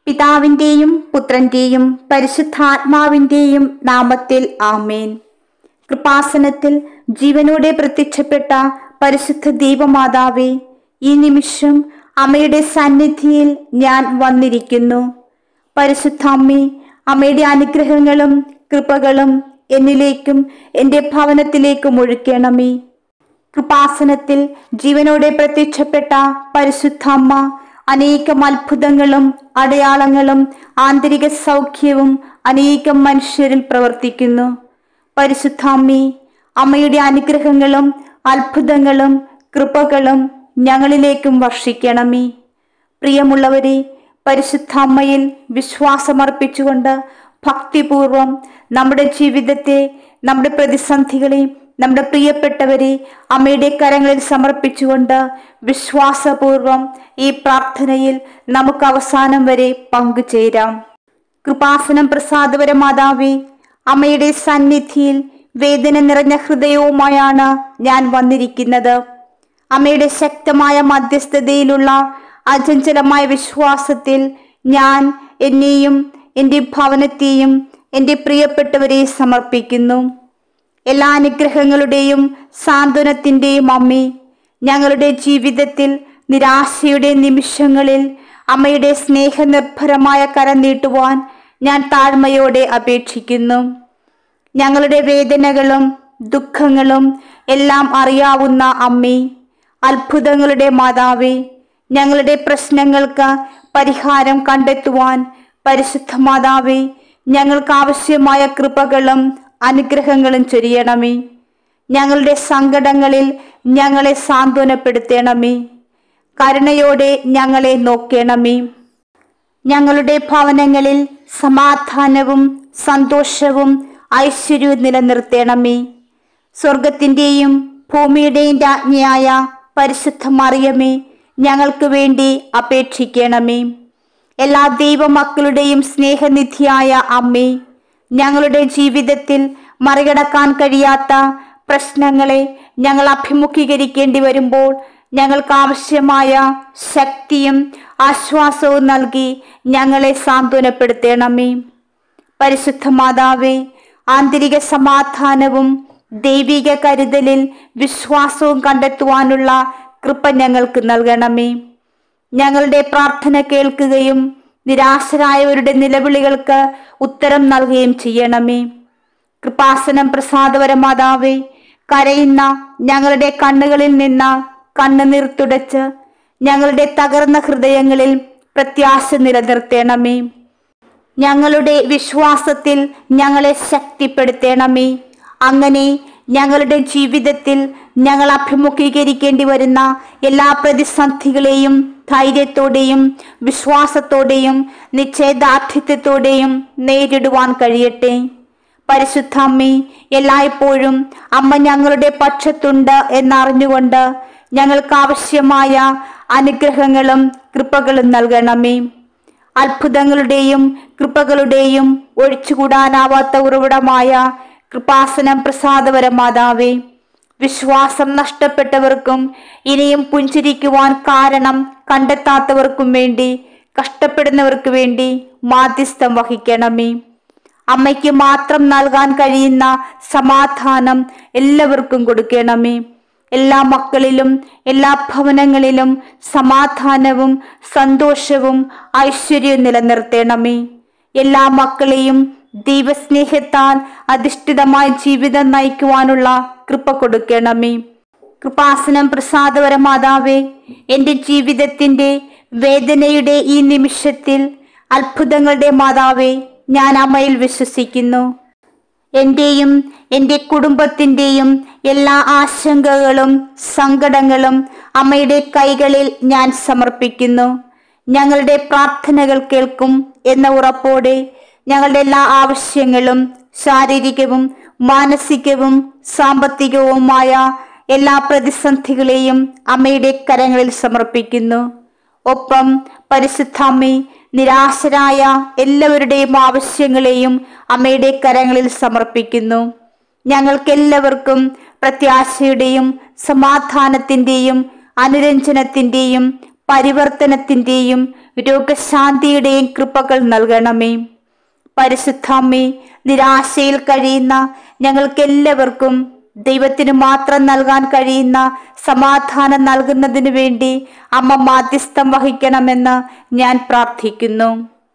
പിതാവിന്റെയും പുത്രന്റെയും പരിശുദ്ധാത്മാവിന്റെയും നാമത്തിൽ ആമേൻ കൃപാസനത്തിൽ ജീവനോടെ പ്രത്യക്ഷപ്പെട്ട പരിശുദ്ധ ദൈവമാതാവേ ഈ നിമിഷം അമ്മയുടെ സന്നിധിയിൽ ഞാൻ വന്നിരിക്കുന്നു പരിശുദ്ധ അമ്മേ അമ്മയുടെ അനുഗ്രഹങ്ങളും കൃപകളും എന്നിലേക്കും എൻ്റെ ഭവനത്തിലേക്കും ഒഴുക്കണമേ കൃപാസനത്തിൽ ജീവനോടെ പ്രത്യക്ഷപ്പെട്ട പരിശുദ്ധ അമ്മ അനേകം അത്ഭുതങ്ങളും അടയാളങ്ങളും ആന്തരിക സൗഖ്യവും അനേകം മനുഷ്യരിൽ പ്രവർത്തിക്കുന്നു പരിശുദ്ധ അമ്മേ അമ്മയുടെ അനുഗ്രഹങ്ങളും അത്ഭുതങ്ങളും കൃപകളും ഞങ്ങളിലേക്കും വർഷിക്കണമേ പ്രിയമുള്ളവരെ പരിശുദ്ധ അമ്മയിൽ വിശ്വാസമർപ്പിച്ചുകൊണ്ട് ഭക്തിപൂർവം നമ്മുടെ ജീവിതത്തെ നമ്മുടെ പ്രതിസന്ധികളെ നമ്മുടെ പ്രിയപ്പെട്ടവരെ അമ്മയുടെ കരങ്ങളിൽ സമർപ്പിച്ചുകൊണ്ട് വിശ്വാസപൂർവം ഈ പ്രാർത്ഥനയിൽ നമുക്ക് അവസാനം വരെ പങ്കുചേരാം കൃപാസനം പ്രസാദപര മാതാവേ അമ്മയുടെ സന്നിധിയിൽ വേദന നിറഞ്ഞ ഹൃദയവുമായാണ് ഞാൻ വന്നിരിക്കുന്നത് അമ്മയുടെ ശക്തമായ മധ്യസ്ഥതയിലുള്ള അചഞ്ചലമായ വിശ്വാസത്തിൽ ഞാൻ എന്നെയും എൻ്റെ ഭവനത്തെയും എൻ്റെ പ്രിയപ്പെട്ടവരെ സമർപ്പിക്കുന്നു എല്ലാ അനുഗ്രഹങ്ങളുടെയും സാന്ത്വനത്തിൻ്റെയും അമ്മേ ഞങ്ങളുടെ ജീവിതത്തിൽ നിരാശയുടെ നിമിഷങ്ങളിൽ അമ്മയുടെ സ്നേഹനിർഭരമായ കരം നീട്ടുവാൻ ഞാൻ താഴ്മയോടെ അപേക്ഷിക്കുന്നു ഞങ്ങളുടെ വേദനകളും ദുഃഖങ്ങളും എല്ലാം അറിയാവുന്ന അമ്മേ അത്ഭുതങ്ങളുടെ മാതാവേ ഞങ്ങളുടെ പ്രശ്നങ്ങൾക്ക് പരിഹാരം കണ്ടെത്തുവാൻ പരിശുദ്ധ മാതാവേ ഞങ്ങൾക്ക് ആവശ്യമായ കൃപകളും അനുഗ്രഹങ്ങളും ചൊരിയണമേ ഞങ്ങളുടെ സങ്കടങ്ങളിൽ ഞങ്ങളെ സാന്ത്വനപ്പെടുത്തണമേ കരുണയോടെ ഞങ്ങളെ നോക്കണമേ ഞങ്ങളുടെ ഭവനങ്ങളിൽ സമാധാനവും സന്തോഷവും ഐശ്വര്യവും നിലനിർത്തണമേ സ്വർഗത്തിൻ്റെയും ഭൂമിയുടെയും രാജ്ഞിയായ പരിശുദ്ധ മറിയമേ ഞങ്ങൾക്ക് വേണ്ടി അപേക്ഷിക്കണമേ എല്ലാ ദൈവമക്കളുടെയും സ്നേഹനിധിയായ അമ്മേ ഞങ്ങളുടെ ജീവിതത്തിൽ മറികടക്കാൻ കഴിയാത്ത പ്രശ്നങ്ങളെ ഞങ്ങൾ അഭിമുഖീകരിക്കേണ്ടി വരുമ്പോൾ ഞങ്ങൾക്ക് ആവശ്യമായ ശക്തിയും ആശ്വാസവും നൽകി ഞങ്ങളെ സാന്ത്വനപ്പെടുത്തണമേ പരിശുദ്ധ മാതാവേ ആന്തരിക സമാധാനവും ദൈവിക കരുതലിൽ വിശ്വാസവും കണ്ടെത്തുവാനുള്ള കൃപ ഞങ്ങൾക്ക് നൽകണമേ ഞങ്ങളുടെ പ്രാർത്ഥന കേൾക്കുകയും നിരാശരായവരുടെ നിലവിളികൾക്ക് ഉത്തരം നൽകുകയും ചെയ്യണമേ കൃപാസനം പ്രസാദപര മാതാവേ കരയുന്ന ഞങ്ങളുടെ കണ്ണുകളിൽ നിന്ന് കണ്ണുനീർ തുടച്ച് ഞങ്ങളുടെ തകർന്ന ഹൃദയങ്ങളിൽ പ്രത്യാശ നിലനിർത്തണമേ ഞങ്ങളുടെ വിശ്വാസത്തിൽ ഞങ്ങളെ ശക്തിപ്പെടുത്തണമേ അങ്ങനെ ഞങ്ങളുടെ ജീവിതത്തിൽ ഞങ്ങൾ അഭിമുഖീകരിക്കേണ്ടി വരുന്ന എല്ലാ പ്രതിസന്ധികളെയും ധൈര്യത്തോടെയും വിശ്വാസത്തോടെയും നിശ്ചയദാർഢ്യത്തോടെയും നേരിടുവാൻ കഴിയട്ടെ പരിശുദ്ധ അമ്മേ എല്ലായ്പ്പോഴും അമ്മ ഞങ്ങളുടെ പക്ഷത്തുണ്ട് എന്നറിഞ്ഞുകൊണ്ട് ഞങ്ങൾക്ക് ആവശ്യമായ അനുഗ്രഹങ്ങളും കൃപകളും നൽകണമേ അത്ഭുതങ്ങളുടെയും കൃപകളുടെയും ഒഴിച്ചുകൂടാനാവാത്ത ഉറവിടമായ കൃപാസനം പ്രസാദപര മാതാവേ വിശ്വാസം നഷ്ടപ്പെട്ടവർക്കും ഇനിയും പുഞ്ചിരിക്കുവാൻ കാരണം കണ്ടെത്താത്തവർക്കും വേണ്ടി കഷ്ടപ്പെടുന്നവർക്ക് വേണ്ടി മാധ്യസ്ഥം വഹിക്കണമേ അമ്മയ്ക്ക് മാത്രം നൽകാൻ കഴിയുന്ന സമാധാനം എല്ലാവർക്കും കൊടുക്കണമേ എല്ലാ മക്കളിലും എല്ലാ ഭവനങ്ങളിലും സമാധാനവും സന്തോഷവും ഐശ്വര്യവും നിലനിർത്തണമേ എല്ലാ മക്കളെയും ദൈവസ്നേഹത്താൽ അധിഷ്ഠിതമായ ജീവിതം നയിക്കുവാനുള്ള കൃപ കൊടുക്കണമേ കൃപാസനം പ്രസാദപര മാതാവേ എൻ്റെ ജീവിതത്തിൻ്റെ വേദനയുടെ ഈ നിമിഷത്തിൽ അത്ഭുതങ്ങളുടെ മാതാവേ ഞാൻ അമ്മയിൽ വിശ്വസിക്കുന്നു എന്റെയും എൻ്റെ കുടുംബത്തിൻ്റെയും എല്ലാ ആശങ്കകളും സങ്കടങ്ങളും അമ്മയുടെ കൈകളിൽ ഞാൻ സമർപ്പിക്കുന്നു ഞങ്ങളുടെ പ്രാർത്ഥനകൾ കേൾക്കും എന്ന ഉറപ്പോടെ ഞങ്ങളുടെ എല്ലാ ആവശ്യങ്ങളും ശാരീരികവും മാനസികവും സാമ്പത്തികവുമായ എല്ലാ പ്രതിസന്ധികളെയും അമ്മയുടെ കരങ്ങളിൽ സമർപ്പിക്കുന്നു ഒപ്പം പരിശുദ്ധാമ്മേ നിരാശരായ എല്ലാവരുടെയും ആവശ്യങ്ങളെയും അമ്മയുടെ കരങ്ങളിൽ സമർപ്പിക്കുന്നു ഞങ്ങൾക്കെല്ലാവർക്കും പ്രത്യാശയുടെയും സമാധാനത്തിൻ്റെയും അനുരഞ്ജനത്തിൻ്റെയും പരിവർത്തനത്തിന്റെയും രോഗശാന്തിയുടെയും കൃപകൾ നൽകണമേ പരിശുദ്ധാമ്മേ നിരാശയിൽ കഴിയുന്ന ഞങ്ങൾക്കെല്ലാവർക്കും ദൈവത്തിന് മാത്രം നൽകാൻ കഴിയുന്ന സമാധാനം നൽകുന്നതിനു വേണ്ടി അമ്മ മാധ്യസ്ഥം വഹിക്കണമെന്ന് ഞാൻ പ്രാർത്ഥിക്കുന്നു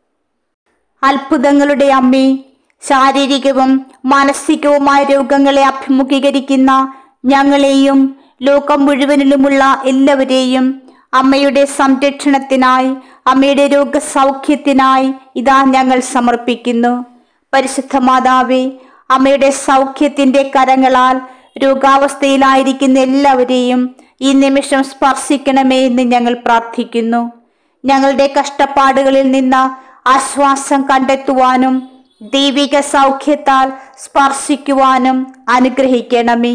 അത്ഭുതങ്ങളുടെ അമ്മേ ശാരീരികവും മാനസികവുമായ രോഗങ്ങളെ അഭിമുഖീകരിക്കുന്ന ഞങ്ങളെയും ലോകം മുഴുവനിലുമുള്ള എല്ലാവരെയും അമ്മയുടെ സംരക്ഷണത്തിനായി അമ്മയുടെ രോഗസൗഖ്യത്തിനായി ഇതാ ഞങ്ങൾ സമർപ്പിക്കുന്നു പരിശുദ്ധ മാതാവേ അമ്മയുടെ സൗഖ്യത്തിന്റെ കരങ്ങളാൽ രോഗാവസ്ഥയിലായിരിക്കുന്ന എല്ലാവരെയും ഈ നിമിഷം സ്പർശിക്കണമേ എന്ന് ഞങ്ങൾ പ്രാർത്ഥിക്കുന്നു ഞങ്ങളുടെ കഷ്ടപ്പാടുകളിൽ നിന്ന് ആശ്വാസം കണ്ടെത്തുവാനും ദൈവിക സൗഖ്യത്താൽ സ്പർശിക്കുവാനും അനുഗ്രഹിക്കണമേ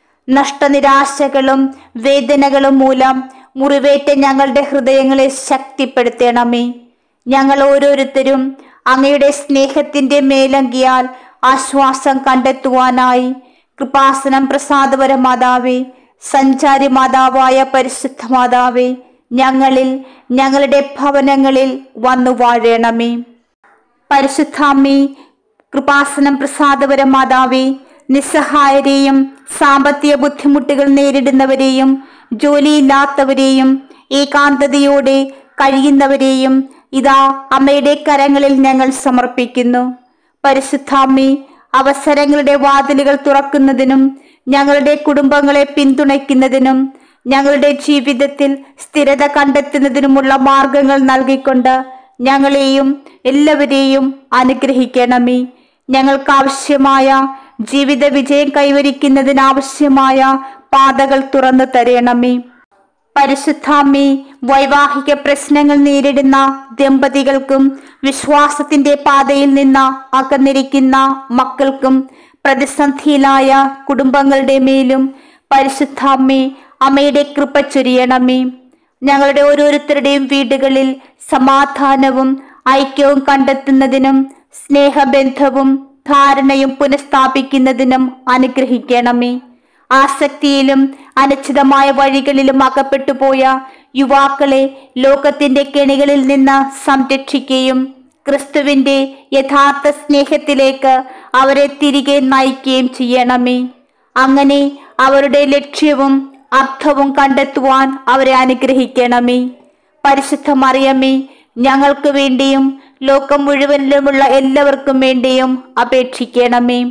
നഷ്ടനിരാശകളും വേദനകളും മൂലം മുറിവേറ്റ ഞങ്ങളുടെ ഹൃദയങ്ങളെ ശക്തിപ്പെടുത്തണമേ ഞങ്ങൾ ഓരോരുത്തരും അങ്ങയുടെ സ്നേഹത്തിന്റെ മേലങ്കിയാൽ ആശ്വാസം കണ്ടെത്തുവാനായി കൃപാസനം പ്രസാദപര മാതാവേ സഞ്ചാരി മാതാവായ പരിശുദ്ധ മാതാവേ ഞങ്ങളിൽ ഞങ്ങളുടെ ഭവനങ്ങളിൽ വന്നു വാഴണമേ പരിശുദ്ധാമ്മി കൃപാസനം പ്രസാദപര മാതാവേ നിസ്സഹായരെയും സാമ്പത്തിക ബുദ്ധിമുട്ടുകൾ നേരിടുന്നവരെയും ജോലിയില്ലാത്തവരെയും ഏകാന്തതയോടെ കഴിയുന്നവരെയും ഇതാ അമ്മയുടെ കരങ്ങളിൽ ഞങ്ങൾ സമർപ്പിക്കുന്നു പരിശുദ്ധാമ്മി അവസരങ്ങളുടെ വാതിലുകൾ തുറക്കുന്നതിനും ഞങ്ങളുടെ കുടുംബങ്ങളെ പിന്തുണയ്ക്കുന്നതിനും ഞങ്ങളുടെ ജീവിതത്തിൽ സ്ഥിരത കണ്ടെത്തുന്നതിനുമുള്ള മാർഗങ്ങൾ നൽകിക്കൊണ്ട് ഞങ്ങളെയും എല്ലാവരെയും അനുഗ്രഹിക്കണമേ ഞങ്ങൾക്ക് ആവശ്യമായ ജീവിത വിജയം കൈവരിക്കുന്നതിനാവശ്യമായ പാതകൾ തുറന്നു തരണമേ പരിശുദ്ധാമ്മി വൈവാഹിക പ്രശ്നങ്ങൾ നേരിടുന്ന ദമ്പതികൾക്കും വിശ്വാസത്തിന്റെ പാതയിൽ നിന്ന് അകന്നിരിക്കുന്ന മക്കൾക്കും പ്രതിസന്ധിയിലായ കുടുംബങ്ങളുടെ മേലും പരിശുദ്ധാമ്മി അമ്മയുടെ കൃപ ചൊരിയണമേ ഞങ്ങളുടെ ഓരോരുത്തരുടെയും വീടുകളിൽ സമാധാനവും ഐക്യവും കണ്ടെത്തുന്നതിനും സ്നേഹബന്ധവും ധാരണയും പുനഃസ്ഥാപിക്കുന്നതിനും അനുഗ്രഹിക്കണമേ ആസക്തിയിലും അനിശ്ചിതമായ വഴികളിലും അകപ്പെട്ടു പോയ യുവാക്കളെ ലോകത്തിന്റെ കെണികളിൽ നിന്ന് സംരക്ഷിക്കുകയും ക്രിസ്തുവിന്റെ യഥാർത്ഥ സ്നേഹത്തിലേക്ക് അവരെ തിരികെ നയിക്കുകയും ചെയ്യണമേ അങ്ങനെ അവരുടെ ലക്ഷ്യവും അർത്ഥവും കണ്ടെത്തുവാൻ അവരെ അനുഗ്രഹിക്കണമേ പരിശുദ്ധ മറിയമ്മേ ഞങ്ങൾക്ക് വേണ്ടിയും ലോകം മുഴുവനിലുമുള്ള എല്ലാവർക്കും വേണ്ടിയും അപേക്ഷിക്കണമേ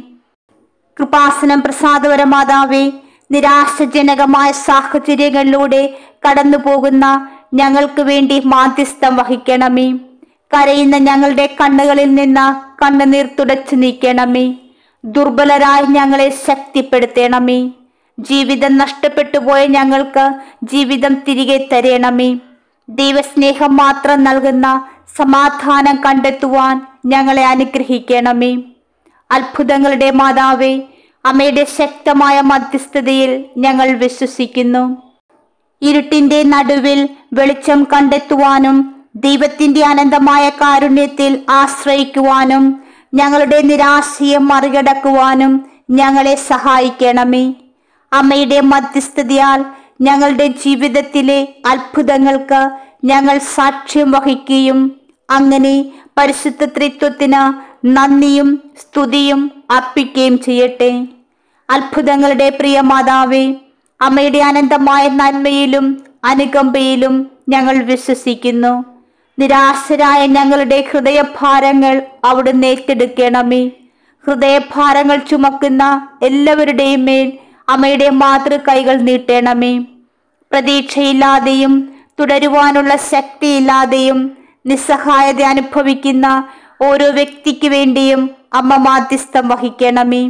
കൃപാസനം പ്രസാദപര മാതാവേ നിരാശജനകമായ സാഹചര്യങ്ങളിലൂടെ കടന്നു പോകുന്ന ഞങ്ങൾക്ക് വേണ്ടി മാധ്യസ്ഥം വഹിക്കണമേ കരയുന്ന ഞങ്ങളുടെ കണ്ണുകളിൽ നിന്ന് കണ്ണുനീർ തുടച്ചു നീക്കണമേ ദുർബലരായി ഞങ്ങളെ ശക്തിപ്പെടുത്തണമേ ജീവിതം നഷ്ടപ്പെട്ടു പോയ ഞങ്ങൾക്ക് ജീവിതം തിരികെ തരണമേ ദൈവസ്നേഹം മാത്രം നൽകുന്ന സമാധാനം കണ്ടെത്തുവാൻ ഞങ്ങളെ അനുഗ്രഹിക്കണമേ അത്ഭുതങ്ങളുടെ മാതാവേ അമ്മയുടെ ശക്തമായ മധ്യസ്ഥതയിൽ ഞങ്ങൾ വിശ്വസിക്കുന്നു ഇരുട്ടിന്റെ നടുവിൽ വെളിച്ചം കണ്ടെത്തുവാനും ദൈവത്തിന്റെ അനന്തമായ കാരുണ്യത്തിൽ ആശ്രയിക്കുവാനും ഞങ്ങളുടെ നിരാശയെ മറികടക്കുവാനും ഞങ്ങളെ സഹായിക്കണമേ അമ്മയുടെ മധ്യസ്ഥതയാൽ ഞങ്ങളുടെ ജീവിതത്തിലെ അത്ഭുതങ്ങൾക്ക് ഞങ്ങൾ സാക്ഷ്യം വഹിക്കുകയും അങ്ങനെ പരിശുദ്ധ ത്രിത്വത്തിന് നന്ദിയും സ്തുതിയും അർപ്പിക്കുകയും ചെയ്യട്ടെ അത്ഭുതങ്ങളുടെ പ്രിയ മാതാവേ അമ്മയുടെ അനന്തമായ നന്മയിലും അനുകമ്പയിലും ഞങ്ങൾ വിശ്വസിക്കുന്നു നിരാശരായ ഞങ്ങളുടെ ഹൃദയഭാരങ്ങൾ അവിടുന്ന് ഏറ്റെടുക്കണമേ ഹൃദയഭാരങ്ങൾ ചുമക്കുന്ന എല്ലാവരുടെയും മേൽ അമ്മയുടെ മാതൃകൈകൾ നീട്ടണമേ പ്രതീക്ഷയില്ലാതെയും തുടരുവാനുള്ള ശക്തിയില്ലാതെയും നിസ്സഹായത അനുഭവിക്കുന്ന ഓരോ വ്യക്തിക്ക് വേണ്ടിയും അമ്മ മാധ്യസ്ഥം വഹിക്കണമേ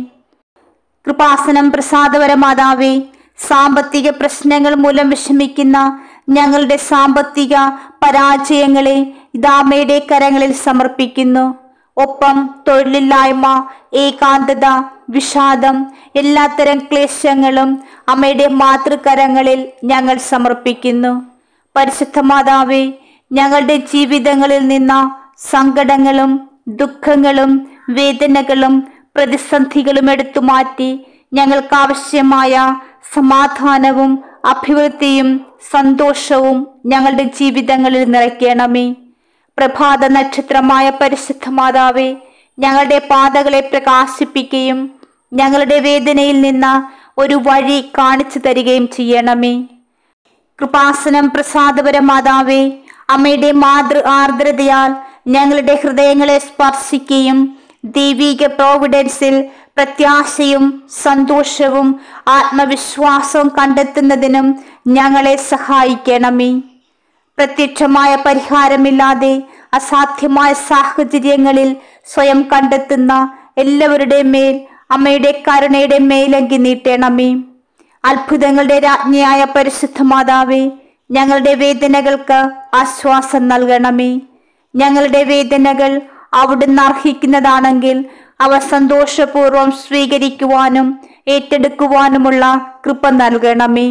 കൃപാസനം പ്രസാദപര മാതാവേ സാമ്പത്തിക പ്രശ്നങ്ങൾ മൂലം വിഷമിക്കുന്ന ഞങ്ങളുടെ സാമ്പത്തിക പരാജയങ്ങളെ ഇതാമ്മയുടെ കരങ്ങളിൽ സമർപ്പിക്കുന്നു ഒപ്പം തൊഴിലില്ലായ്മ ഏകാന്തത വിഷാദം എല്ലാത്തരം ക്ലേശങ്ങളും അമ്മയുടെ മാതൃകരങ്ങളിൽ ഞങ്ങൾ സമർപ്പിക്കുന്നു പരിശുദ്ധ മാതാവേ ഞങ്ങളുടെ ജീവിതങ്ങളിൽ നിന്ന് സങ്കടങ്ങളും ദുഃഖങ്ങളും വേദനകളും പ്രതിസന്ധികളും എടുത്തു മാറ്റി ഞങ്ങൾക്ക് ആവശ്യമായ സമാധാനവും അഭിവൃദ്ധിയും സന്തോഷവും ഞങ്ങളുടെ ജീവിതങ്ങളിൽ നിറയ്ക്കണമേ പ്രഭാത നക്ഷത്രമായ പരിശുദ്ധ മാതാവേ ഞങ്ങളുടെ പാതകളെ പ്രകാശിപ്പിക്കുകയും ഞങ്ങളുടെ വേദനയിൽ നിന്ന് ഒരു വഴി കാണിച്ചു തരികയും ചെയ്യണമേ കൃപാസനം പ്രസാദപര മാതാവേ അമ്മയുടെ മാതൃ ആർദ്രതയാൽ ഞങ്ങളുടെ ഹൃദയങ്ങളെ സ്പർശിക്കുകയും ദൈവിക പ്രോവിഡൻസിൽ പ്രത്യാശയും സന്തോഷവും ആത്മവിശ്വാസവും കണ്ടെത്തുന്നതിനും ഞങ്ങളെ സഹായിക്കണമേ പ്രത്യക്ഷമായ പരിഹാരമില്ലാതെ അസാധ്യമായ സാഹചര്യങ്ങളിൽ സ്വയം കണ്ടെത്തുന്ന എല്ലാവരുടെയും മേൽ അമ്മയുടെ കരുണയുടെ മേലങ്കി നീട്ടണമേ അത്ഭുതങ്ങളുടെ രാജ്ഞിയായ പരിശുദ്ധ മാതാവേ ഞങ്ങളുടെ വേദനകൾക്ക് ആശ്വാസം നൽകണമേ ഞങ്ങളുടെ വേദനകൾ അവിടുന്ന് അർഹിക്കുന്നതാണെങ്കിൽ അവ സന്തോഷപൂർവ്വം സ്വീകരിക്കുവാനും ഏറ്റെടുക്കുവാനുമുള്ള കൃപ നൽകണമേ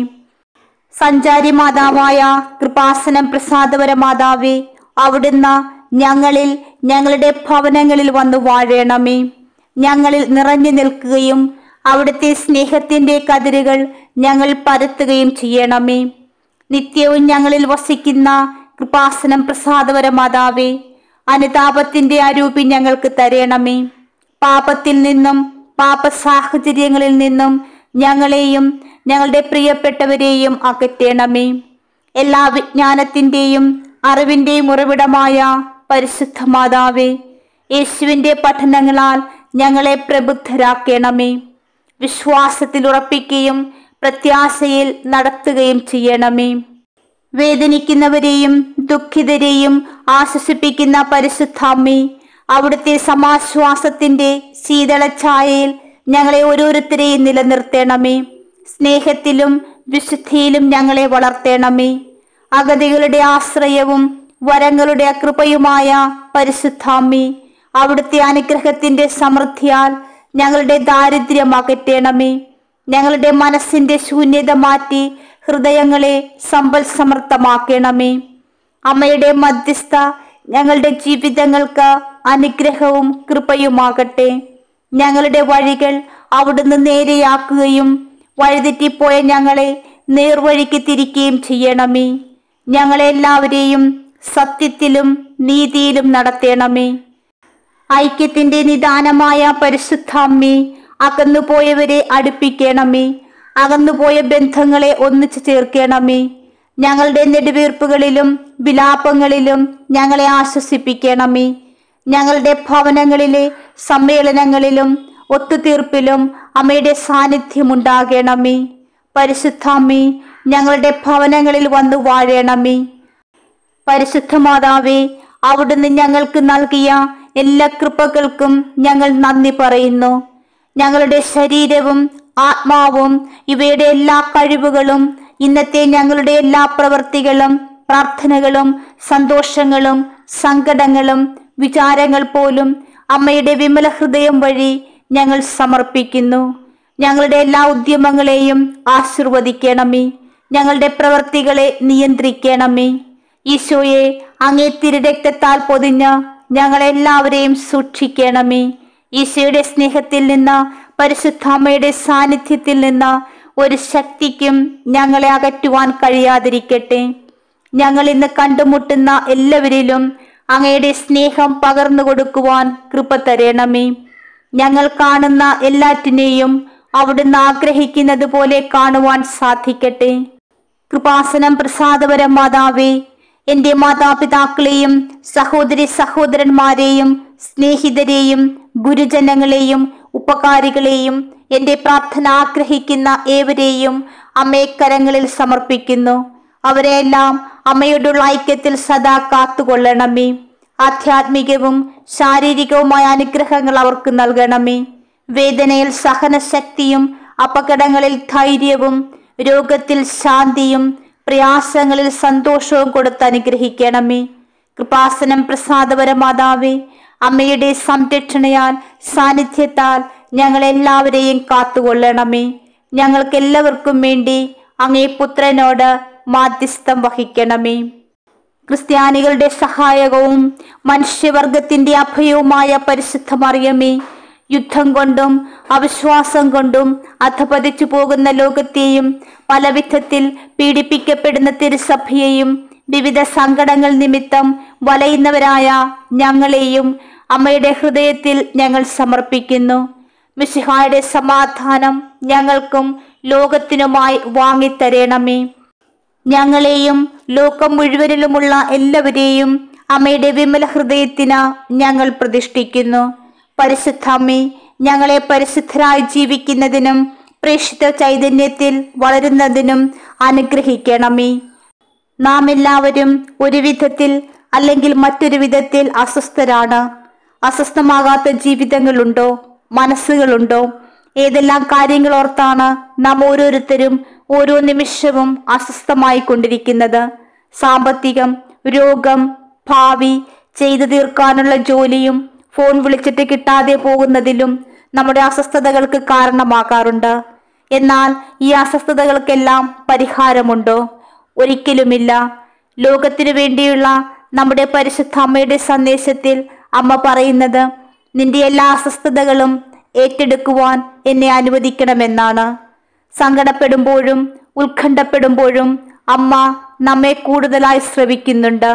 സഞ്ചാരി മാതാവായ കൃപാസനം പ്രസാദപര മാതാവേ അവിടുന്ന് ഞങ്ങളിൽ ഞങ്ങളുടെ ഭവനങ്ങളിൽ വന്നു വാഴണമേ ഞങ്ങളിൽ നിറഞ്ഞു നിൽക്കുകയും അവിടുത്തെ സ്നേഹത്തിന്റെ കതിരുകൾ ഞങ്ങൾ പരത്തുകയും ചെയ്യണമേ നിത്യവും ഞങ്ങളിൽ വസിക്കുന്ന കൃപാസനം പ്രസാദപര മാതാവേ അനുതാപത്തിന്റെ അരൂപി ഞങ്ങൾക്ക് തരണമേ പാപത്തിൽ നിന്നും പാപ സാഹചര്യങ്ങളിൽ നിന്നും ഞങ്ങളെയും ഞങ്ങളുടെ പ്രിയപ്പെട്ടവരെയും അകറ്റണമേ എല്ലാ വിജ്ഞാനത്തിന്റെയും അറിവിന്റെയും ഉറവിടമായ പരിശുദ്ധ മാതാവേ യേശുവിന്റെ പഠനങ്ങളാൽ ഞങ്ങളെ പ്രബുദ്ധരാക്കണമേ വിശ്വാസത്തിൽ ഉറപ്പിക്കുകയും പ്രത്യാശയിൽ നടത്തുകയും ചെയ്യണമേ വേദനിക്കുന്നവരെയും ദുഃഖിതരെയും ആശ്വസിപ്പിക്കുന്ന പരിശുദ്ധാമ്മേ അവിടുത്തെ സമാശ്വാസത്തിന്റെ ശീതളഛായയിൽ ഞങ്ങളെ ഓരോരുത്തരെയും നിലനിർത്തണമേ സ്നേഹത്തിലും വിശുദ്ധിയിലും ഞങ്ങളെ വളർത്തണമേ അഗതികളുടെ ആശ്രയവും വരങ്ങളുടെ കൃപയുമായ പരിശുദ്ധാമ്മി അവിടുത്തെ അനുഗ്രഹത്തിന്റെ സമൃദ്ധിയാൽ ഞങ്ങളുടെ ദാരിദ്ര്യം അകറ്റണമേ ഞങ്ങളുടെ മനസ്സിന്റെ ശൂന്യത മാറ്റി ഹൃദയങ്ങളെ സമ്പൽ സമൃദ്ധമാക്കണമേ അമ്മയുടെ മധ്യസ്ഥ ഞങ്ങളുടെ ജീവിതങ്ങൾക്ക് അനുഗ്രഹവും കൃപയുമാകട്ടെ ഞങ്ങളുടെ വഴികൾ അവിടുന്ന് നേരെയാക്കുകയും വഴിതെറ്റിപ്പോയ ഞങ്ങളെ നേർവഴിക്ക് തിരിക്കുകയും ചെയ്യണമേ ഞങ്ങളെല്ലാവരെയും സത്യത്തിലും നീതിയിലും നടത്തണമേ ഐക്യത്തിന്റെ നിദാനമായ പരിശുദ്ധാമ്മേ അകന്നുപോയവരെ അടുപ്പിക്കണമേ അകന്നുപോയ ബന്ധങ്ങളെ ഒന്നിച്ചു ചേർക്കണമേ ഞങ്ങളുടെ നെടുവീർപ്പുകളിലും വിലാപങ്ങളിലും ഞങ്ങളെ ആശ്വസിപ്പിക്കണമേ ഞങ്ങളുടെ ഭവനങ്ങളിലെ സമ്മേളനങ്ങളിലും ഒത്തുതീർപ്പിലും അമ്മയുടെ സാന്നിധ്യമുണ്ടാകണമേ പരിശുദ്ധാമ്മേ ഞങ്ങളുടെ ഭവനങ്ങളിൽ വന്നു വാഴണമേ പരിശുദ്ധ മാതാവേ അവിടുന്ന് ഞങ്ങൾക്ക് നൽകിയ എല്ലാ കൃപകൾക്കും ഞങ്ങൾ നന്ദി പറയുന്നു ഞങ്ങളുടെ ശരീരവും ആത്മാവും ഇവയുടെ എല്ലാ കഴിവുകളും ഇന്നത്തെ ഞങ്ങളുടെ എല്ലാ പ്രവൃത്തികളും പ്രാർത്ഥനകളും സന്തോഷങ്ങളും സങ്കടങ്ങളും വിചാരങ്ങൾ പോലും അമ്മയുടെ വിമല ഹൃദയം വഴി ഞങ്ങൾ സമർപ്പിക്കുന്നു ഞങ്ങളുടെ എല്ലാ ഉദ്യമങ്ങളെയും ആശീർവദിക്കണമേ ഞങ്ങളുടെ പ്രവൃത്തികളെ നിയന്ത്രിക്കണമേ ഈശോയെ അങ്ങേ തിരുരക്തത്താൽ പൊതിഞ്ഞ് ഞങ്ങളെല്ലാവരെയും സൂക്ഷിക്കണമേ ഈശോയുടെ സ്നേഹത്തിൽ നിന്ന് പരിശുദ്ധാമ്മയുടെ സാന്നിധ്യത്തിൽ നിന്ന് ഒരു ശക്തിക്കും ഞങ്ങളെ അകറ്റുവാൻ കഴിയാതിരിക്കട്ടെ ഞങ്ങൾ ഇന്ന് കണ്ടുമുട്ടുന്ന എല്ലാവരിലും അങ്ങയുടെ സ്നേഹം പകർന്നു കൊടുക്കുവാൻ കൃപ തരണമേ ഞങ്ങൾ കാണുന്ന എല്ലാറ്റിനെയും അവിടുന്ന് ആഗ്രഹിക്കുന്നത് പോലെ കാണുവാൻ സാധിക്കട്ടെ കൃപാസനം പ്രസാദപരം മാതാവേ എൻ്റെ മാതാപിതാക്കളെയും സഹോദരി സഹോദരന്മാരെയും സ്നേഹിതരെയും ഗുരുജനങ്ങളെയും ഉപകാരികളെയും എൻ്റെ പ്രാർത്ഥന ആഗ്രഹിക്കുന്ന ഏവരെയും അമ്മേക്കരങ്ങളിൽ സമർപ്പിക്കുന്നു അവരെല്ലാം അമ്മയോടുള്ള ഐക്യത്തിൽ സദാ കാത്തുകൊള്ളണമേ ആധ്യാത്മികവും ശാരീരികവുമായ അനുഗ്രഹങ്ങൾ അവർക്ക് നൽകണമേ വേദനയിൽ സഹനശക്തിയും അപകടങ്ങളിൽ ധൈര്യവും രോഗത്തിൽ ശാന്തിയും പ്രയാസങ്ങളിൽ സന്തോഷവും കൊടുത്ത് അനുഗ്രഹിക്കണമേ കൃപാസനം പ്രസാദപര മാതാവേ അമ്മയുടെ സംരക്ഷണയാൽ സാന്നിധ്യത്താൽ ഞങ്ങളെല്ലാവരെയും കാത്തുകൊള്ളണമേ ഞങ്ങൾക്കെല്ലാവർക്കും വേണ്ടി അങ്ങേ പുത്രനോട് മാധ്യസ്ഥം വഹിക്കണമേ ക്രിസ്ത്യാനികളുടെ സഹായകവും മനുഷ്യവർഗത്തിന്റെ അഭയവുമായ പരിശുദ്ധ മറിയമേ യുദ്ധം കൊണ്ടും അവിശ്വാസം കൊണ്ടും അധപതിച്ചു പോകുന്ന ലോകത്തെയും പല വിധത്തിൽ പീഡിപ്പിക്കപ്പെടുന്ന തിരുസഭയെയും വിവിധ സങ്കടങ്ങൾ നിമിത്തം വലയുന്നവരായ ഞങ്ങളെയും അമ്മയുടെ ഹൃദയത്തിൽ ഞങ്ങൾ സമർപ്പിക്കുന്നു മിശിഹായുടെ സമാധാനം ഞങ്ങൾക്കും ലോകത്തിനുമായി വാങ്ങിത്തരേണമേ ഞങ്ങളെയും ലോകം മുഴുവനിലുമുള്ള എല്ലാവരെയും അമ്മയുടെ വിമല ഹൃദയത്തിന് ഞങ്ങൾ പ്രതിഷ്ഠിക്കുന്നു പരിശുദ്ധമ്മേ ഞങ്ങളെ പരിശുദ്ധരായി ജീവിക്കുന്നതിനും പ്രേക്ഷിത ചൈതന്യത്തിൽ വളരുന്നതിനും അനുഗ്രഹിക്കണമേ നാം എല്ലാവരും ഒരു വിധത്തിൽ അല്ലെങ്കിൽ മറ്റൊരു വിധത്തിൽ അസ്വസ്ഥരാണ് അസ്വസ്ഥമാകാത്ത ജീവിതങ്ങളുണ്ടോ മനസ്സുകളുണ്ടോ ഏതെല്ലാം കാര്യങ്ങൾ ഓർത്താണ് നാം ഓരോരുത്തരും ഓരോ നിമിഷവും അസ്വസ്ഥമായി കൊണ്ടിരിക്കുന്നത് സാമ്പത്തികം രോഗം ഭാവി ചെയ്തു തീർക്കാനുള്ള ജോലിയും ഫോൺ വിളിച്ചിട്ട് കിട്ടാതെ പോകുന്നതിലും നമ്മുടെ അസ്വസ്ഥതകൾക്ക് കാരണമാകാറുണ്ട് എന്നാൽ ഈ അസ്വസ്ഥതകൾക്കെല്ലാം പരിഹാരമുണ്ടോ ഒരിക്കലുമില്ല ലോകത്തിനു വേണ്ടിയുള്ള നമ്മുടെ പരിശുദ്ധ അമ്മയുടെ സന്ദേശത്തിൽ അമ്മ പറയുന്നത് നിന്റെ എല്ലാ അസ്വസ്ഥതകളും ഏറ്റെടുക്കുവാൻ എന്നെ അനുവദിക്കണമെന്നാണ് സങ്കടപ്പെടുമ്പോഴും ഉത്കണ്ഠപ്പെടുമ്പോഴും അമ്മ നമ്മെ കൂടുതലായി ശ്രവിക്കുന്നുണ്ട്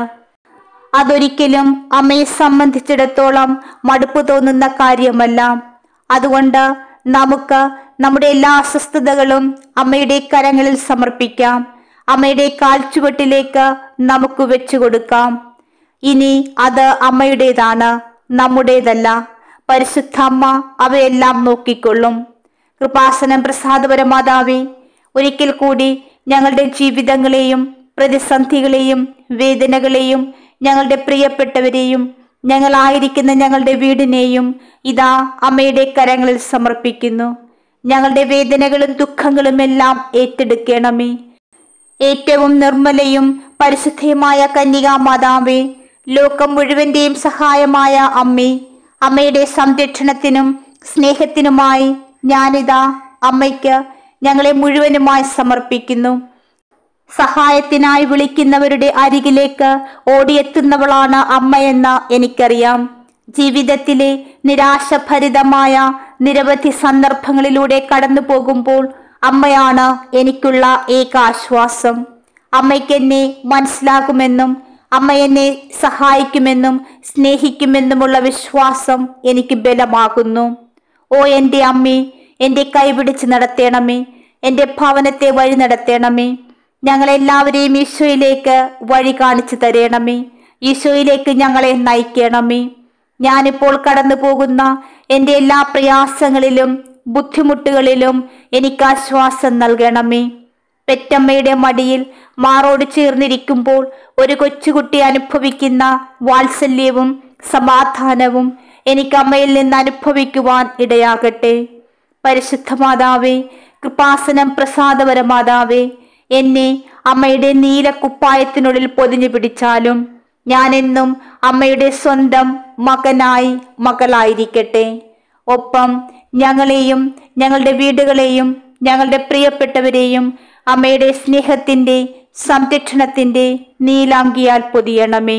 അതൊരിക്കലും അമ്മയെ സംബന്ധിച്ചിടത്തോളം മടുപ്പ് തോന്നുന്ന കാര്യമല്ല അതുകൊണ്ട് നമുക്ക് നമ്മുടെ എല്ലാ അസ്വസ്ഥതകളും അമ്മയുടെ കരങ്ങളിൽ സമർപ്പിക്കാം അമ്മയുടെ കാൽച്ചുവട്ടിലേക്ക് നമുക്ക് വെച്ചു കൊടുക്കാം ഇനി അത് അമ്മയുടേതാണ് നമ്മുടേതല്ല പരിശുദ്ധ അമ്മ അവയെല്ലാം നോക്കിക്കൊള്ളും കൃപാസനം പ്രസാദപരമാതാവേ ഒരിക്കൽ കൂടി ഞങ്ങളുടെ ജീവിതങ്ങളെയും പ്രതിസന്ധികളെയും വേദനകളെയും ഞങ്ങളുടെ പ്രിയപ്പെട്ടവരെയും ഞങ്ങളായിരിക്കുന്ന ഞങ്ങളുടെ വീടിനെയും ഇതാ അമ്മയുടെ കരങ്ങളിൽ സമർപ്പിക്കുന്നു ഞങ്ങളുടെ വേദനകളും ദുഃഖങ്ങളും എല്ലാം ഏറ്റെടുക്കണമേ ഏറ്റവും നിർമ്മലയും പരിശുദ്ധയുമായ കന്യകാ മാതാവേ ലോകം മുഴുവന്റെയും സഹായമായ അമ്മേ അമ്മയുടെ സംരക്ഷണത്തിനും സ്നേഹത്തിനുമായി ഞാനിതാ അമ്മയ്ക്ക് ഞങ്ങളെ മുഴുവനുമായി സമർപ്പിക്കുന്നു സഹായത്തിനായി വിളിക്കുന്നവരുടെ അരികിലേക്ക് ഓടിയെത്തുന്നവളാണ് അമ്മയെന്ന് എനിക്കറിയാം ജീവിതത്തിലെ നിരാശഭരിതമായ നിരവധി സന്ദർഭങ്ങളിലൂടെ കടന്നു പോകുമ്പോൾ അമ്മയാണ് എനിക്കുള്ള ഏക ആശ്വാസം അമ്മയ്ക്ക് എന്നെ മനസ്സിലാകുമെന്നും അമ്മ എന്നെ സഹായിക്കുമെന്നും സ്നേഹിക്കുമെന്നുമുള്ള വിശ്വാസം എനിക്ക് ബലമാകുന്നു ഓ എൻ്റെ അമ്മേ എൻ്റെ കൈപിടിച്ച് നടത്തണമേ എൻ്റെ ഭവനത്തെ വഴി നടത്തണമേ ഞങ്ങളെല്ലാവരെയും ഈശോയിലേക്ക് വഴി കാണിച്ചു തരണമേ ഈശോയിലേക്ക് ഞങ്ങളെ നയിക്കണമേ ഞാനിപ്പോൾ കടന്നു പോകുന്ന എൻ്റെ എല്ലാ പ്രയാസങ്ങളിലും ബുദ്ധിമുട്ടുകളിലും എനിക്ക് ആശ്വാസം നൽകണമേ പെറ്റമ്മയുടെ മടിയിൽ മാറോട് ചേർന്നിരിക്കുമ്പോൾ ഒരു കൊച്ചുകുട്ടി അനുഭവിക്കുന്ന വാത്സല്യവും സമാധാനവും എനിക്ക് അമ്മയിൽ നിന്ന് അനുഭവിക്കുവാൻ ഇടയാകട്ടെ പരിശുദ്ധ മാതാവേ കൃപാസനം പ്രസാദപരമാതാവേ എന്നെ അമ്മയുടെ നീല കുപ്പായത്തിനുള്ളിൽ പൊതിഞ്ഞു പിടിച്ചാലും ഞാനെന്നും അമ്മയുടെ സ്വന്തം മകനായി മകളായിരിക്കട്ടെ ഒപ്പം ഞങ്ങളെയും ഞങ്ങളുടെ വീടുകളെയും ഞങ്ങളുടെ പ്രിയപ്പെട്ടവരെയും അമ്മയുടെ സ്നേഹത്തിന്റെ സംരക്ഷണത്തിന്റെ നീലാങ്കിയാൽ പൊതിയണമേ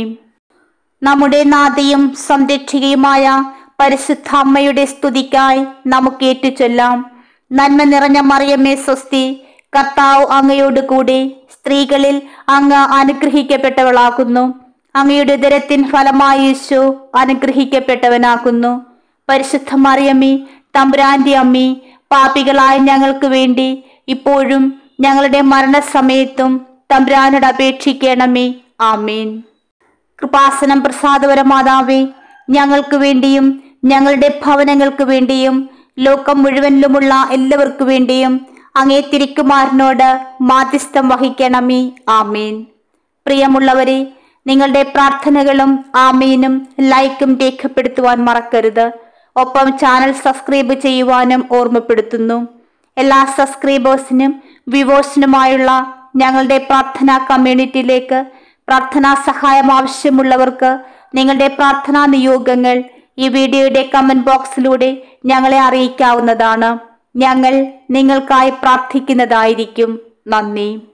നമ്മുടെ നാഥയും സംരക്ഷകയുമായ പരിശുദ്ധ അമ്മയുടെ സ്തുതിക്കായി നമുക്ക് ഏറ്റുചൊല്ലാം നന്മ നിറഞ്ഞ മറിയമ്മേ സ്വസ്തി കർത്താവ് അങ്ങയോട് കൂടെ സ്ത്രീകളിൽ അങ്ങ് അനുഗ്രഹിക്കപ്പെട്ടവളാകുന്നു അങ്ങയുടെ ഉദരത്തിൻ ഫലമായി യേശു അനുഗ്രഹിക്കപ്പെട്ടവനാകുന്നു പരിശുദ്ധ മറിയമ്മേ തമ്പുരാന്റെ അമ്മി പാപികളായ ഞങ്ങൾക്ക് വേണ്ടി ഇപ്പോഴും ഞങ്ങളുടെ മരണസമയത്തും തമ്പുരാനോട് അപേക്ഷിക്കണമേ ആമേൻ കൃപാസനം പ്രസാദപരമാതാവേ ഞങ്ങൾക്ക് വേണ്ടിയും ഞങ്ങളുടെ ഭവനങ്ങൾക്ക് വേണ്ടിയും ലോകം മുഴുവനിലുമുള്ള എല്ലാവർക്കു വേണ്ടിയും അങ്ങേ തിരിക്കുമാരനോട് മാധ്യസ്ഥം വഹിക്കണമേ ആമേൻ പ്രിയമുള്ളവരെ നിങ്ങളുടെ പ്രാർത്ഥനകളും ആമീനും ലൈക്കും രേഖപ്പെടുത്തുവാൻ മറക്കരുത് ഒപ്പം ചാനൽ സബ്സ്ക്രൈബ് ചെയ്യുവാനും ഓർമ്മപ്പെടുത്തുന്നു എല്ലാ സബ്സ്ക്രൈബേഴ്സിനും വ്യൂവേഴ്സിനുമായുള്ള ഞങ്ങളുടെ പ്രാർത്ഥനാ കമ്മ്യൂണിറ്റിയിലേക്ക് പ്രാർത്ഥനാ സഹായം ആവശ്യമുള്ളവർക്ക് നിങ്ങളുടെ പ്രാർത്ഥനാ നിയോഗങ്ങൾ ഈ വീഡിയോയുടെ കമന്റ് ബോക്സിലൂടെ ഞങ്ങളെ അറിയിക്കാവുന്നതാണ് ഞങ്ങൾ നിങ്ങൾക്കായി പ്രാർത്ഥിക്കുന്നതായിരിക്കും നന്ദി